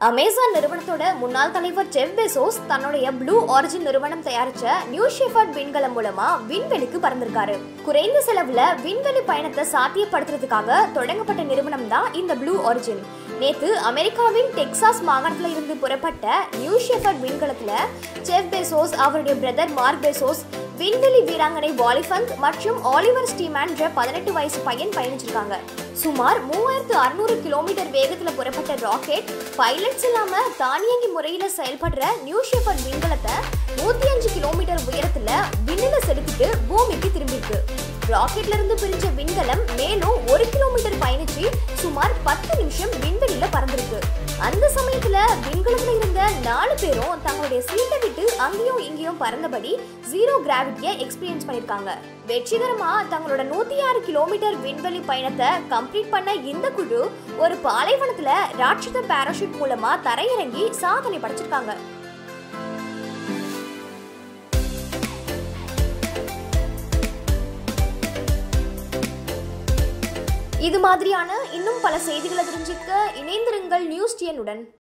Amazon நிறுவனத்தோட முன்னாள் தலைவர் ஜெஃப் பெசோஸ் தன்னுடைய ப்ளூ ஆரிஜின் நிறுவனம் தயாரிச்ச நியூ ஷெஃபர்ட் விண்கலம் மூலமா விண்வெளிக்கு பறந்திருக்காரு குறைந்த செலவுல விண்வெளி பயணத்தை சாத்தியப்படுத்துறதுக்காக தொடங்கப்பட்ட நிறுவனம் தான் இந்த ப்ளூ ஆரிஜின் நேத்து அமெரிக்காவின் டெக்சாஸ் மாகாணத்துல இருந்து புறப்பட்ட நியூ ஷெஃபர்ட் விண்கலத்துல ஜெஃப் பெசோஸ் அவருடைய பிரதர் மார்க் பெசோஸ் விண்வெளி வீராங்கனை வாலிஃபந்த் மற்றும் ஆலிவர் ஸ்டீமேன் என்ற பதினெட்டு வயசு பையன் பயணிச்சிருக்காங்க சுமார் மூவாயிரத்து அறுநூறு கிலோமீட்டர் வேகத்துல புறப்பட்ட ராக்கெட் பைலட்ஸ் இல்லாம தானியங்கி முறையில செயல்படுற நியூ ஷெஃபர்ட் விண்கலத்தை நூத்தி அஞ்சு கிலோமீட்டர் உயரத்துல விண்ணில செலுத்திட்டு பூமிக்கு திரும்பிருக்கு ராக்கெட்ல இருந்து பிரிஞ்ச விண்கலம் மேலும் ஒரு கிலோமீட்டர் பயணிச்சு சுமார் பத்து நிமிஷம் விண்வெளியில பறந்திருக்கு அந்த சமயத்துல விண்கலத்துல இருந்த நாலு பேரும் தங்களுடைய சீட்டை விட்டு அங்கேயும் இங்கேயும் பறந்தபடி ஜீரோ கிராவிட்டியை எக்ஸ்பீரியன்ஸ் பண்ணிருக்காங்க வெற்றிகரமா தங்களோட நூத்தி ஆறு கிலோமீட்டர் விண்வெளி பயணத்தை கம்ப்ளீட் பண்ண இந்த குழு ஒரு பாலைவனத்துல ராட்சத பாராஷூட் மூலமா தரையிறங்கி சாதனை படைச்சிருக்காங்க இது மாதிரியான இன்னும் பல செய்திகளை தெரிஞ்சுக்க இணைந்திருங்கள் நியூஸ் டியனுடன்